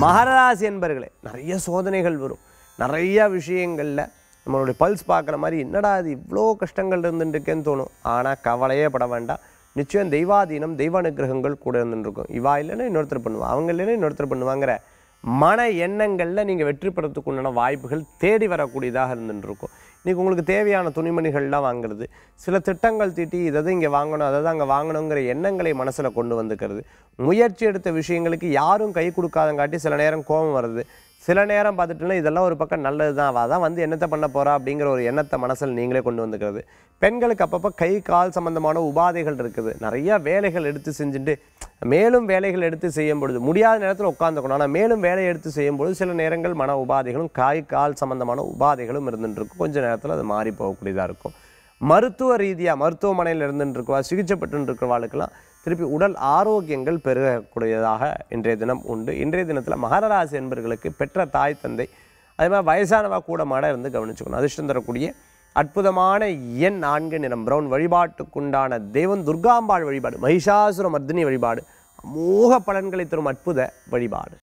மகராசி என்பர்களே நிறைய சோதனைகள் வரும் நிறைய விஷயங்களில் நம்மளுடைய பல்ஸ் பார்க்குற மாதிரி என்னடா இது இவ்வளோ கஷ்டங்கள் இருந்துட்டுருக்கேன்னு தோணும் ஆனால் கவலையே பட வேண்டாம் நிச்சயம் தெய்வாதீனம் தெய்வ அனுகிரகங்கள் கூட இருந்துருக்கும் இவா இல்லைன்னா இன்னொருத்தர் பண்ணுவா அவங்க இல்லைன்னா இன்னொருத்தர் பண்ணுவாங்கிற மன எண்ணங்களில் நீங்கள் வெற்றி பெறத்துக்கு உண்டான வாய்ப்புகள் தேடி வரக்கூடியதாக இருந்துருக்கும் இன்றைக்கி உங்களுக்கு தேவையான துணிமணிகள்லாம் வாங்குறது சில திட்டங்கள் தீட்டி இதை இங்கே வாங்கணும் அதை தான் அங்கே வாங்கணுங்கிற எண்ணங்களை மனசில் கொண்டு வந்துக்கிறது முயற்சி எடுத்த விஷயங்களுக்கு யாரும் கை கொடுக்காதங்காட்டி சில நேரம் கோபம் வருது சில நேரம் பார்த்துட்டுனா இதெல்லாம் ஒரு பக்கம் நல்லது தான் அவள் தான் வந்து என்னத்தை பண்ண போகிறா அப்படிங்கிற ஒரு எண்ணத்தை மனசில் நீங்களே கொண்டு வந்துக்கிறது பெண்களுக்கு அப்பப்போ கை கால் சம்பந்தமான உபாதைகள் இருக்குது நிறைய வேலைகள் எடுத்து செஞ்சுட்டு மேலும் வேலைகள் எடுத்து செய்யும் பொழுது முடியாத நேரத்தில் உட்காந்துக்கணும் ஆனால் மேலும் வேலையை எடுத்து செய்யும் பொழுது சில நேரங்கள் மன உபாதைகளும் காய் கால் சம்பந்தமான உபாதைகளும் இருந்துட்டு இருக்கும் கொஞ்ச நேரத்தில் அது மாறி போகக்கூடியதாக இருக்கும் மருத்துவ ரீதியாக மருத்துவமனையில் இருந்துட்டு இருக்கவா சிகிச்சை பெற்று இருக்கிறவாளுக்கெல்லாம் திருப்பி உடல் ஆரோக்கியங்கள் பெருகக்கூடியதாக இன்றைய தினம் உண்டு இன்றைய தினத்தில் மகர ராசி என்பர்களுக்கு பெற்ற தாய் தந்தை அதே மாதிரி வயசானவா கூட மாட இருந்து கவனிச்சுக்கணும் அதிர்ஷ்டம் தரக்கூடிய அற்புதமான எண் நான்கு நிறம் பிரவுன் வழிபாட்டுக்குண்டான தெய்வம் துர்காம்பாள் வழிபாடு மகிஷாசுர மர்தினி வழிபாடு அமோக பலன்களை தரும் அற்புத வழிபாடு